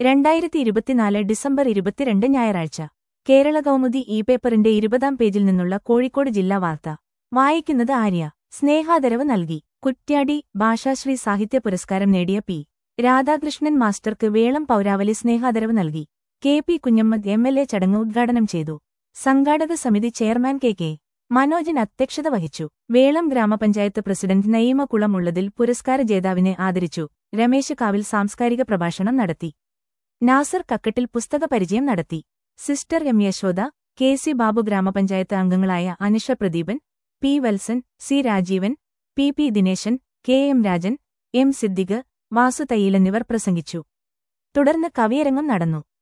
രണ്ടായിരത്തി ഇരുപത്തിനാല് ഡിസംബർ ഇരുപത്തിരണ്ട് ഞായറാഴ്ച കേരള കൗമുദി ഇ പേപ്പറിന്റെ ഇരുപതാം പേജിൽ നിന്നുള്ള കോഴിക്കോട് ജില്ലാ വാർത്ത വായിക്കുന്നത് ആര്യ സ്നേഹാദരവ് നൽകി കുറ്റ്യാടി ഭാഷാശ്രീ സാഹിത്യ പുരസ്കാരം നേടിയ പി രാധാകൃഷ്ണൻ മാസ്റ്റർക്ക് വേളം പൗരാവലി സ്നേഹാദരവ് നൽകി K P Kunhammad M L A ചടങ്ങ് ഉദ്ഘാടനം ചെയ്തു സംഘാടക സമിതി ചെയർമാൻ കെ കെ മനോജൻ അധ്യക്ഷത വഹിച്ചു വേളം ഗ്രാമപഞ്ചായത്ത് പ്രസിഡന്റ് നയീമ കുളമുള്ളതിൽ പുരസ്കാര ജേതാവിനെ ആദരിച്ചു രമേശ് കാവിൽ സാംസ്കാരിക പ്രഭാഷണം നടത്തി നാസർ കക്കട്ടിൽ പുസ്തക പരിചയം നടത്തി sister M Yashoda K C Babu ഗ്രാമപഞ്ചായത്ത് അംഗങ്ങളായ Anisha Pradeepan P Valsan C Rajeevan P P Dineshan K M Rajan M Siddique Vasu Thayyil എന്നിവർ പ്രസംഗിച്ചു തുടർന്ന് കവിയരങ്ങും നടന്നു